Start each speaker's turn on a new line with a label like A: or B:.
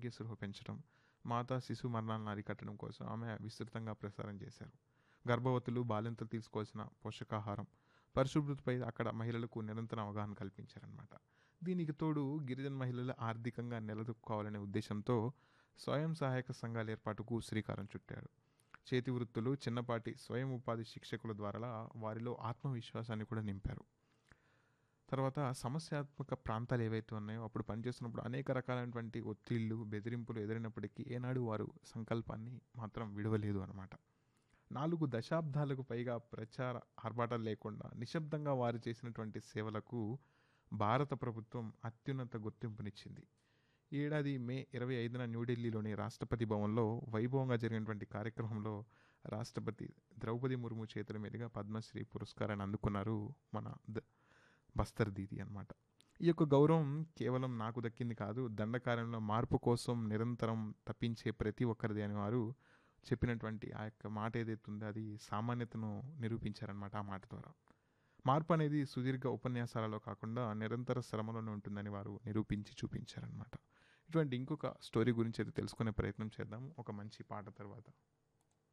A: ఆరోగ్య స్పృహ పెంచడం మాతా శిశు మరణాలను అరికట్టడం కోసం ఆమె విస్తృతంగా ప్రసారం చేశారు గర్భవతులు బాలింతలు తీసుకోవాల్సిన పోషకాహారం పరిశుభ్రతపై అక్కడ మహిళలకు నిరంతరం అవగాహన కల్పించారనమాట దీనికి తోడు గిరిజన మహిళలు ఆర్థికంగా నిలదొక్కుకోవాలనే ఉద్దేశంతో స్వయం సహాయక సంఘాల ఏర్పాటుకు శ్రీకారం చుట్టారు చేతి వృత్తులు చిన్నపాటి స్వయం ఉపాధి శిక్షకుల ద్వారా వారిలో ఆత్మవిశ్వాసాన్ని కూడా నింపారు తర్వాత సమస్యాత్మక ప్రాంతాలు ఏవైతే ఉన్నాయో అప్పుడు పనిచేస్తున్నప్పుడు అనేక రకాలైనటువంటి ఒత్తిళ్ళు బెదిరింపులు ఎదురైనప్పటికీ ఏనాడు వారు సంకల్పాన్ని మాత్రం విడవలేదు అనమాట నాలుగు దశాబ్దాలకు పైగా ప్రచార ఆర్భాటాలు లేకుండా నిశ్శబ్దంగా వారు చేసినటువంటి సేవలకు భారత ప్రభుత్వం అత్యున్నత గుర్తింపునిచ్చింది ఈ ఏడాది మే ఇరవై ఐదున న్యూఢిల్లీలోని రాష్ట్రపతి భవన్లో వైభవంగా జరిగినటువంటి కార్యక్రమంలో రాష్ట్రపతి ద్రౌపది ముర్ము చేతుల మీదుగా పద్మశ్రీ పురస్కారాన్ని అందుకున్నారు మన ద బస్తర్ దీది అనమాట ఈ యొక్క గౌరవం కేవలం నాకు దక్కింది కాదు దండకార్యంలో మార్పు కోసం నిరంతరం తప్పించే ప్రతి ఒక్కరిది అని వారు చెప్పినటువంటి ఆ యొక్క మాట ఏదైతే ఉందో అది సామాన్యతను నిరూపించారనమాట ఆ మాట ద్వారా మార్పు అనేది సుదీర్ఘ ఉపన్యాసాలలో కాకుండా నిరంతర శ్రమలోనే ఉంటుందని వారు నిరూపించి చూపించారనమాట ఇటువంటి ఇంకొక స్టోరీ గురించి అయితే తెలుసుకునే ప్రయత్నం చేద్దాం ఒక మంచి పాట తర్వాత